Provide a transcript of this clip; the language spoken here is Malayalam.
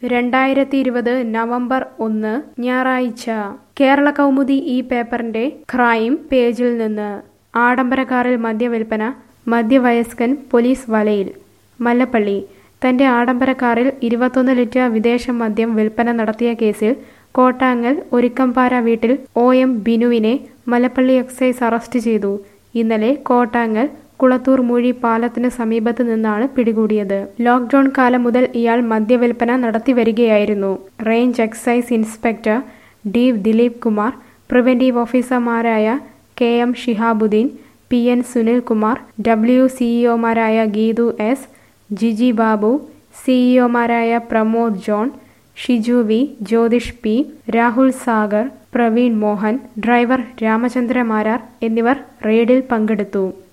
രണ്ടായിരത്തി ഇരുപത് നവംബർ ഒന്ന് ഞായറാഴ്ച കേരള കൗമുദി ഈ പേപ്പറിന്റെ ക്രൈം പേജിൽ നിന്ന് ആഡംബര കാറിൽ മദ്യവിൽപ്പന മധ്യവയസ്കൻ പോലീസ് വലയിൽ മല്ലപ്പള്ളി തന്റെ ആഡംബര കാറിൽ ഇരുപത്തൊന്ന് ലിറ്റർ വിദേശ മദ്യം വിൽപ്പന നടത്തിയ കേസിൽ കോട്ടാങ്ങൽ ഒരുക്കംപാറ വീട്ടിൽ ഒ എം ബിനുവിനെ മലപ്പള്ളി എക്സൈസ് അറസ്റ്റ് ചെയ്തു ഇന്നലെ കോട്ടാങ്ങൽ കുളത്തൂർ മൂഴി പാലത്തിന് സമീപത്ത് നിന്നാണ് പിടികൂടിയത് ലോക്ക്ഡൌൺ കാലം മുതൽ ഇയാൾ മദ്യവിൽപ്പന നടത്തിവരികയായിരുന്നു range excise inspector D Dileep Kumar preventive ഓഫീസർമാരായ K M Shihabuddin P N Sunilkumar W സിഇഒമാരായ ഗീതു എസ് ജിജി ബാബു സിഇഒമാരായ Pramod John Shiju V Jyothish P Rahul Sagar Praveen Mohan driver Ramachandra Marar എന്നിവർ റെയ്ഡിൽ പങ്കെടുത്തു